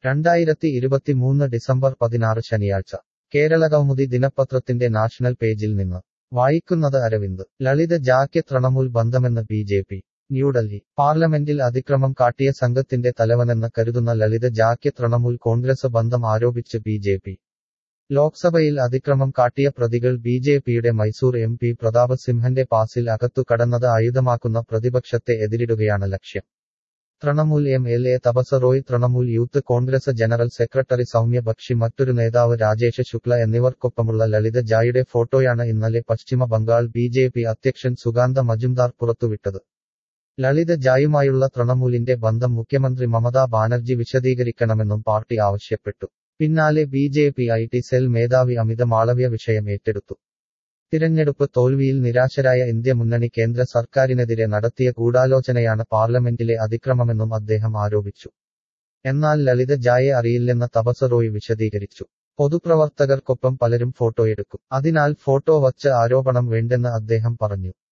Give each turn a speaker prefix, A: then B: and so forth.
A: രണ്ടായിരത്തി ഇരുപത്തിമൂന്ന് ഡിസംബർ പതിനാറ് ശനിയാഴ്ച കേരളകൗമുദി ദിനപത്രത്തിന്റെ നാഷണൽ പേജിൽ നിന്ന് വായിക്കുന്നത് അരവിന്ദ് ലളിത ജാക്ക് തൃണമൂൽ ബന്ധമെന്ന് ബി ജെ പി ന്യൂഡൽഹി പാർലമെന്റിൽ അതിക്രമം കാട്ടിയ സംഘത്തിന്റെ തലവനെന്ന് കരുതുന്ന ലളിത ജാക്ക് തൃണമൂൽ കോൺഗ്രസ് ബന്ധം ആരോപിച്ച് ബി ജെ പി ലോക്സഭയിൽ അതിക്രമം കാട്ടിയ പ്രതികൾ ബി ജെ പിയുടെ മൈസൂർ എം പി പ്രതാപ് സിംഹന്റെ പാസിൽ അകത്തു കടന്നത് ആയുധമാക്കുന്ന പ്രതിപക്ഷത്തെ എതിരിടുകയാണ് ലക്ഷ്യം Trinamool M L A Tapas Roy Trinamool youth Congress general secretary Saumya Bakshi മറ്റൊരു നേതാവ് രാജേഷ് ശുക്ല എന്നിവർക്കൊപ്പമുള്ള ലളിത ജായുടെ ഫോട്ടോയാണ് ഇന്നലെ പശ്ചിമ ബംഗാൾ ബി ജെ പി അധ്യക്ഷൻ സുഗാന്ത മജുംദാർ പുറത്തുവിട്ടത് ലളിത ജായുമായുള്ള തൃണമൂലിന്റെ ബന്ധം മുഖ്യമന്ത്രി മമതാ ബാനർജി വിശദീകരിക്കണമെന്നും പാർട്ടി ആവശ്യപ്പെട്ടു പിന്നാലെ B J P I T cell മേധാവി അമിത മാളവ്യ വിഷയം ഏറ്റെടുത്തു തിരഞ്ഞെടുപ്പ് തോൽവിയിൽ നിരാശരായ ഇന്ത്യ മുന്നണി കേന്ദ്ര സർക്കാരിനെതിരെ നടത്തിയ ഗൂഢാലോചനയാണ് പാർലമെന്റിലെ അതിക്രമമെന്നും അദ്ദേഹം ആരോപിച്ചു എന്നാൽ ലളിത ജായെ അറിയില്ലെന്ന് തപസ് റോയ് വിശദീകരിച്ചു പൊതുപ്രവർത്തകർക്കൊപ്പം പലരും ഫോട്ടോയെടുക്കും അതിനാൽ ഫോട്ടോ വച്ച് ആരോപണം വേണ്ടെന്ന് അദ്ദേഹം പറഞ്ഞു